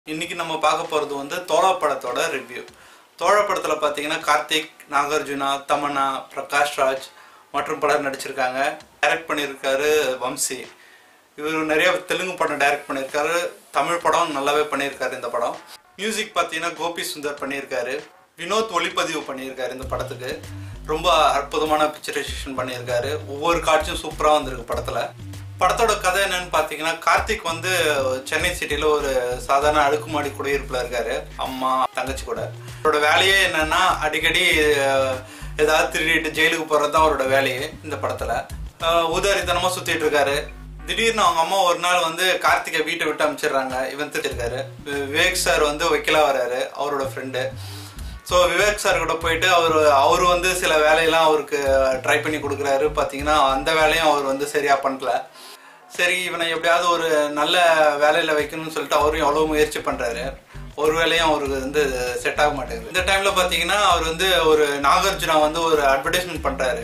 இன்னைக்கு நம்ம பார்க்க போகிறது வந்து தோழா படத்தோட ரிவ்யூ தோழா படத்தில் பார்த்தீங்கன்னா கார்த்திக் நாகார்ஜுனா தமன்னா பிரகாஷ் ராஜ் மற்றும் பலர் நடிச்சிருக்காங்க டைரக்ட் பண்ணியிருக்காரு வம்சி இவர் நிறைய தெலுங்கு படம் டைரக்ட் பண்ணியிருக்காரு தமிழ் படம் நல்லாவே பண்ணியிருக்காரு இந்த படம் மியூசிக் பார்த்தீங்கன்னா கோபி சுந்தர் பண்ணியிருக்காரு வினோத் ஒளிப்பதிவு பண்ணியிருக்காரு இந்த படத்துக்கு ரொம்ப அற்புதமான பிக்சரைசேஷன் பண்ணியிருக்காரு ஒவ்வொரு காட்சியும் சூப்பராக வந்திருக்கு படத்தில் படத்தோட கதை என்னன்னு பார்த்தீங்கன்னா கார்த்திக் வந்து சென்னை சிட்டியில் ஒரு சாதாரண அடுக்குமாடி குடியிருப்பில் இருக்காரு அம்மா தங்கச்சி கூட அவரோட வேலையே என்னன்னா அடிக்கடி அஹ், ஏதாவது திருடிட்டு ஜெயிலுக்கு போகிறது தான் அவரோட வேலையே இந்த படத்தில் ஊதாரித்தனமாக சுற்றிட்டு இருக்காரு திடீர்னு அவங்க அம்மா ஒரு நாள் வந்து கார்த்திகை வீட்டை விட்டு அனுப்பிச்சிடுறாங்க இவன் திட்டிருக்காரு விவேக் சார் வந்து வைக்கலா வராரு அவரோட ஃப்ரெண்டு ஸோ விவேக் சார் கூட போயிட்டு அவர் அவர் வந்து சில வேலையெல்லாம் அவருக்கு ட்ரை பண்ணி கொடுக்குறாரு பார்த்தீங்கன்னா அந்த வேலையும் அவர் வந்து சரியாக பண்ணல சரி இவனை எப்படியாவது ஒரு நல்ல வேலையில் வைக்கணும்னு சொல்லிட்டு அவரும் எவ்வளோ முயற்சி பண்ணுறாரு ஒரு வேலையும் அவருக்கு வந்து செட் ஆக மாட்டேங்குது இந்த டைமில் பார்த்தீங்கன்னா அவர் வந்து ஒரு நாகார்ஜுனா வந்து ஒரு அட்வர்டைஸ்மெண்ட் பண்ணுறாரு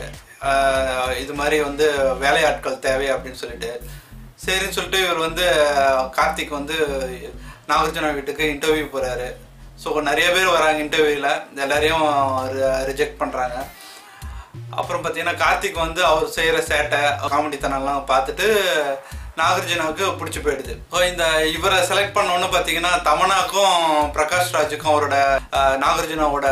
இது மாதிரி வந்து வேலையாட்கள் தேவை அப்படின்னு சொல்லிட்டு சரின்னு சொல்லிட்டு இவர் வந்து கார்த்திக் வந்து நாகார்ஜுனா வீட்டுக்கு இன்டர்வியூ போகிறாரு ஸோ நிறைய பேர் வராங்க இன்டர்வியூவில் எல்லாரையும் ரிஜெக்ட் பண்ணுறாங்க அப்புறம் பார்த்தீங்கன்னா கார்த்திக் வந்து அவர் செய்கிற சேட்டை காமெடித்தனம்லாம் பார்த்துட்டு நாகார்ஜுனாவுக்கு பிடிச்சி போயிடுது ஸோ இந்த இவரை செலக்ட் பண்ணோன்னு பார்த்தீங்கன்னா தமனாக்கும் பிரகாஷ் ராஜுக்கும் அவரோட அஹ், நாகார்ஜுனாவோட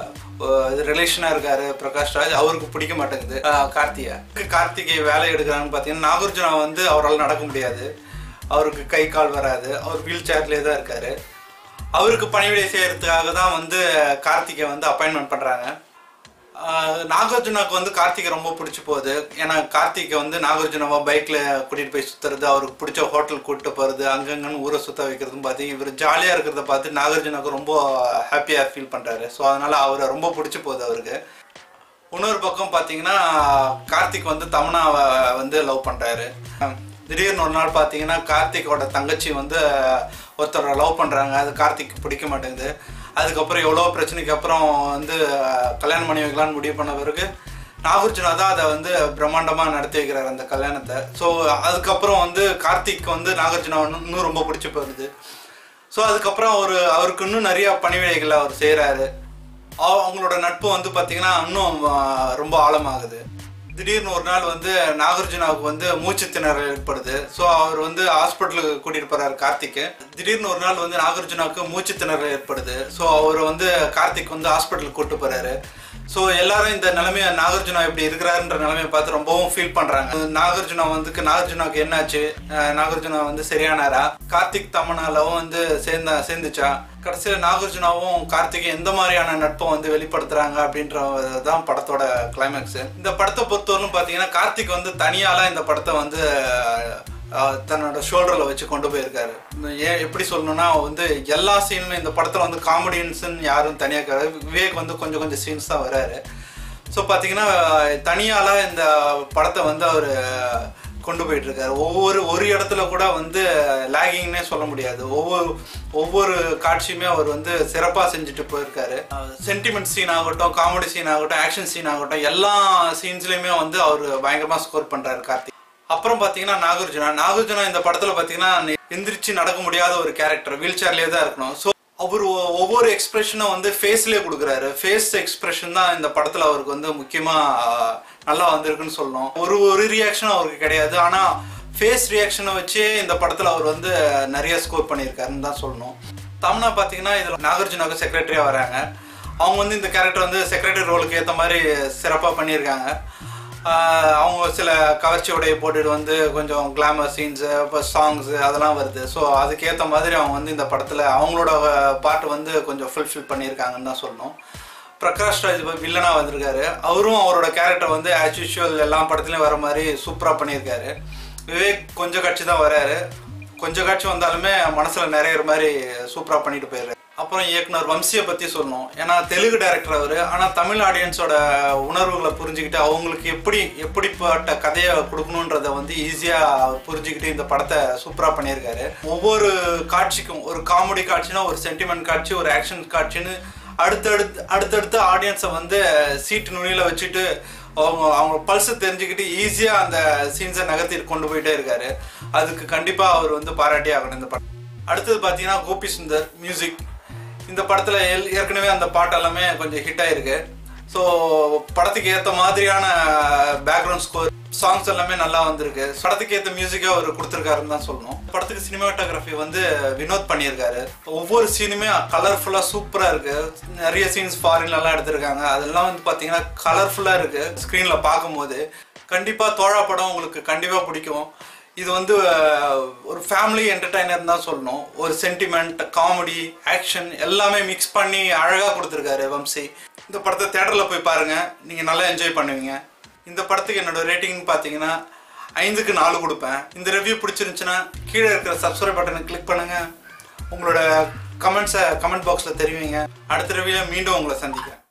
ரிலேஷனாக இருக்காரு பிரகாஷ் ராஜ் அவருக்கு பிடிக்க மாட்டேங்குது அஹ், கார்த்திகை கார்த்திகை வேலை எடுக்கிறான்னு பார்த்தீங்கன்னா நாகார்ஜுனா வந்து அவரால் நடக்க முடியாது அவருக்கு கை கால் வராது அவர் வீல் சேர்லேயே தான் இருக்காரு அவருக்கு பணிவிடை செய்யறதுக்காக தான் வந்து கார்த்திகை வந்து அப்பாயின்மெண்ட் பண்ணுறாங்க நாகார்ஜுனாவுக்கு வந்து கார்த்திகை ரொம்ப பிடிச்சி போகுது ஏன்னா கார்த்திகை வந்து நாகார்ஜுனாவை பைக்கில் கூட்டிகிட்டு போய் சுற்றுறது அவருக்கு பிடிச்ச ஹோட்டல் கூப்பிட்டு போகிறது அங்கங்கன்னு ஊரை சுற்ற வைக்கிறதும் பார்த்து இவர் ஜாலியாக இருக்கிறத பார்த்து நாகார்ஜுனாவுக்கு ரொம்ப ஹாப்பியாக ஃபீல் பண்ணுறாரு ஸோ அதனால் அவரை ரொம்ப பிடிச்சி போகுது அவருக்கு இன்னொரு பக்கம் பார்த்தீங்கன்னா கார்த்திக் வந்து தமனாவை வந்து லவ் பண்ணுறாரு திடீர்னு ஒரு நாள் பார்த்தீங்கன்னா கார்த்திக்கோட தங்கச்சி வந்து ஒருத்தரை லவ் பண்ணுறாங்க அது கார்த்திக் பிடிக்க மாட்டேங்குது அதுக்கப்புறம் எவ்வளோ பிரச்சனைக்கு அப்புறம் வந்து கல்யாணம் பண்ணி வைக்கலான்னு முடிவு பண்ண பிறகு நாகார்ஜுனா தான் அதை வந்து பிரம்மாண்டமாக நடத்தி வைக்கிறார் அந்த கல்யாணத்தை ஸோ அதுக்கப்புறம் வந்து கார்த்திக் வந்து நாகார்ஜுனா இன்னும் ரொம்ப பிடிச்சி போயிருது ஸோ அதுக்கப்புறம் அவர் அவருக்கு இன்னும் நிறைய பணிவிடைகளை அவர் செய்கிறாரு அவங்களோட நட்பு வந்து பார்த்தீங்கன்னா இன்னும் ஆ, ரொம்ப ஆழமாகுது திடீர்னு ஒரு நாள் வந்து நாகார்ஜுனாவுக்கு வந்து மூச்சு திணறல் ஏற்படுது ஸோ அவர் வந்து ஹாஸ்பிட்டலுக்கு கூட்டிகிட்டு போகிறாரு கார்த்திக்கு திடீர்னு ஒரு நாள் வந்து நாகார்ஜுனாவுக்கு மூச்சு திணறல் ஏற்படுது ஸோ அவர் வந்து கார்த்திக் வந்து ஹாஸ்பிட்டலுக்கு கூட்டு போகிறாரு ஸோ எல்லாரும் இந்த நிலைமைய நாகார்ஜுனா இப்படி இருக்கிறாருன்ற நிலைமையை பார்த்து ரொம்பவும் ஃபீல் பண்ணுறாங்க நாகார்ஜுனா வந்து நாகார்ஜுனாவுக்கு என்னாச்சு அஹ் நாகார்ஜுனா வந்து சரியானாரா கார்த்திக் தமனாலவும் வந்து சேர்ந்தா சேர்ந்துச்சா கடைசியில் நாகார்ஜுனாவும் கார்த்திக்கும் எந்த மாதிரியான நட்பை வந்து வெளிப்படுத்துறாங்க அப்படின்றது தான் படத்தோட கிளைமேக்ஸ் இந்த படத்தை பொறுத்தவரைக்கும் பார்த்தீங்கன்னா கார்த்திக் வந்து தனியாலாம் இந்த படத்தை வந்து அஹ், தன்னோட ஷோல்டரில் வச்சு கொண்டு போயிருக்காரு ஏன் எப்படி சொல்லணும்னா வந்து எல்லா சீனுமே இந்த படத்தில் வந்து காமெடியன்ஸ்ன்னு யாரும் தனியாக கிடையாது விவேக் வந்து கொஞ்சம் கொஞ்சம் சீன்ஸ் தான் வராரு ஸோ பார்த்தீங்கன்னா தனியால இந்த படத்தை வந்து அவர் கொண்டு போயிட்டு இருக்காரு ஒவ்வொரு ஒரு இடத்துல கூட வந்து லேகிங்னே சொல்ல முடியாது ஒவ்வொரு ஒவ்வொரு காட்சியுமே அவர் வந்து சிறப்பாக செஞ்சுட்டு போயிருக்காரு சென்டிமெண்ட் சீன் ஆகட்டும் காமெடி சீன் ஆகட்டும் ஆக்ஷன் சீன் ஆகட்டும் எல்லா சீன்ஸ்லையுமே வந்து அவர் பயங்கரமாக ஸ்கோர் பண்ணுறாரு கார்த்திக் அப்புறம் பார்த்தீங்கன்னா நாகார்ஜுனா நாகார்ஜுனா இந்த படத்தில் பார்த்தீங்கன்னா எந்திரிச்சு நடக்க முடியாத ஒரு கேரக்டர் வீல் சேர்லேயே தான் இருக்கணும் ஸோ அவர் ஒ- ஒவ்வொரு எக்ஸ்பிரஷனும் வந்து ஃபேஸ்லேயே கொடுக்குறாரு ஃபேஸ் எக்ஸ்பிரஷன் தான் இந்த படத்தில் அவருக்கு வந்து முக்கியமாக நல்லா வந்திருக்குன்னு சொல்லணும் ஒரு ஒரு ரியாக்ஷனும் அவருக்கு கிடையாது ஆனால் ஃபேஸ் ரியாக்ஷனை வச்சே இந்த படத்தில் அவர் வந்து நிறைய ஸ்கோர் பண்ணியிருக்காருன்னு தான் சொல்லணும் தமனா பார்த்தீங்கன்னா இதில் நாகார்ஜுனாவுக்கு செக்ரட்டரியாக வராங்க அவங்க வந்து இந்த கேரக்டர் வந்து செக்ரட்டரி ரோலுக்கு ஏற்ற மாதிரி சிறப்பாக பண்ணியிருக்காங்க ஆஹ் அவங்க சில கவர்ச்சி உடைய போட்டுட்டு வந்து கொஞ்சம் கிளாமர் சீன்ஸு இப்போ சாங்ஸு அதெல்லாம் வருது ஸோ அதுக்கேற்ற மாதிரி அவங்க வந்து இந்த படத்தில் அவங்களோட பாட்டு வந்து கொஞ்சம் ஃபுல்ஃபில் பண்ணியிருக்காங்கன்னு தான் சொல்லணும் பிரகாஷ் ராஜ் வில்லனாக வந்திருக்காரு அவரும் அவரோட கேரக்டர் வந்து ஆஸ் யூஷுவல் எல்லா படத்துலையும் வர மாதிரி சூப்பராக பண்ணியிருக்காரு விவேக் கொஞ்சம் காட்சி தான் வராரு கொஞ்சம் காட்சி வந்தாலுமே மனசில் நிறைய மாதிரி சூப்பராக பண்ணிட்டு போயிடுறாரு அப்புறம் இயக்குனர் வம்சியை பற்றி சொல்லணும் ஏன்னா தெலுங்கு டைரக்டர் அவர் ஆனால் தமிழ் ஆடியன்ஸோட உணர்வுகளை புரிஞ்சுக்கிட்டு அவங்களுக்கு எப்படி எப்படிப்பட்ட கதையை கொடுக்கணுன்றத வந்து ஈஸியாக புரிஞ்சுக்கிட்டு இந்த படத்தை சூப்பராக பண்ணியிருக்காரு ஒவ்வொரு காட்சிக்கும் ஒரு காமெடி காட்சினா ஒரு சென்டிமெண்ட் காட்சி ஒரு ஆக்ஷன் காட்சின்னு அடுத்தடுத்து அடுத்தடுத்து ஆடியன்ஸை வந்து சீட்டு நுனியில் வச்சுட்டு அவங்க அவங்க பல்ஸை தெரிஞ்சுக்கிட்டு ஈஸியாக அந்த சீன்ஸை நகர்த்திட்டு கொண்டு போயிட்டே இருக்காரு அதுக்கு கண்டிப்பாக அவர் வந்து பாராட்டி ஆகணும் இந்த படம் அடுத்தது பார்த்தீங்கன்னா கோபி சுந்தர் மியூசிக் இந்த படத்தில் எல் ஏற்கனவே அந்த பாட்டு எல்லாமே கொஞ்சம் ஹிட் ஆயிருக்கு ஸோ படத்துக்கு ஏற்ற மாதிரியான பேக்ரவுண்ட் ஸ்கோர் சாங்ஸ் எல்லாமே நல்லா வந்திருக்கு படத்துக்கு ஏற்ற மியூசிக்கை அவர் கொடுத்துருக்காருன்னு தான் சொல்லணும் படத்துக்கு சினிமாட்டோகிராஃபி வந்து வினோத் பண்ணியிருக்காரு ஒவ்வொரு சீனுமே கலர்ஃபுல்லாக சூப்பராக இருக்கு நிறைய சீன்ஸ் ஃபாரின்லலாம் எடுத்திருக்காங்க அதெல்லாம் வந்து பார்த்தீங்கன்னா கலர்ஃபுல்லாக இருக்கு ஸ்க்ரீனில் பார்க்கும்போது கண்டிப்பாக தோழா படம் உங்களுக்கு கண்டிப்பாக பிடிக்கும் இது வந்து அஹ், ஒரு ஃபேமிலி என்டர்டைனர் தான் சொல்லணும் ஒரு சென்டிமெண்ட் காமெடி ஆக்ஷன் எல்லாமே மிக்ஸ் பண்ணி அழகாக கொடுத்துருக்காரு வம்சி இந்த படத்தை தேட்டரில் போய் பாருங்கள் நீங்கள் நல்லா என்ஜாய் பண்ணுவீங்க இந்த படத்துக்கு என்னோட ரேட்டிங் பார்த்தீங்கன்னா ஐந்துக்கு நாலு கொடுப்பேன் இந்த ரிவ்யூ பிடிச்சிருந்துச்சுன்னா கீழே இருக்கிற சப்ஸ்கிரைப் பட்டனை கிளிக் பண்ணுங்கள் உங்களோட கமெண்ட்ஸை கமெண்ட் பாக்ஸில் தெரிவிங்க அடுத்த ரிவ்யூவில் மீண்டும் உங்களை சந்திக்கிறேன்